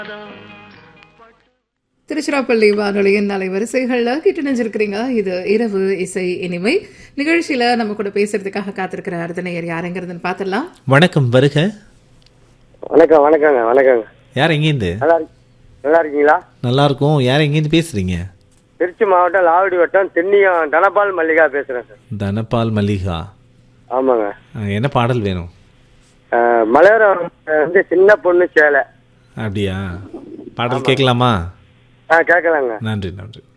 திருச்சிராப்பள்ளி வானொலியின் அலைவரிசைகளில் கிட்ட நினைஞ்சிருக்கிறீங்க இது இரவு இசை இனிமை நிகழ்ச்சியில நம்ம கூட பேசுறதுக்காக காத்திருக்கிற அர்த்தனையர் யாருங்கிறதுன்னு பார்த்துடலாம் வணக்கம் வருக வணக்கம் வணக்கங்க வணக்கங்க யார் எங்கேருந்து நல்லா இருக்கு நல்லா இருக்கீங்களா நல்லா இருக்கும் யார் எங்கேருந்து பேசுறீங்க திருச்சி மாவட்டம் லாவடி வட்டம் தென்னியம் தனபால் மல்லிகா பேசுறேன் சார் தனபால் மல்லிகா ஆமாங்க ஆ, என்ன பாடல் வேணும் அஹ், மலையாளம் வந்து சின்ன பொண்ணு சேலை அப்படியா பாடல் கேட்கலாமா ஆ கேட்கலாங்க நன்றி நன்றி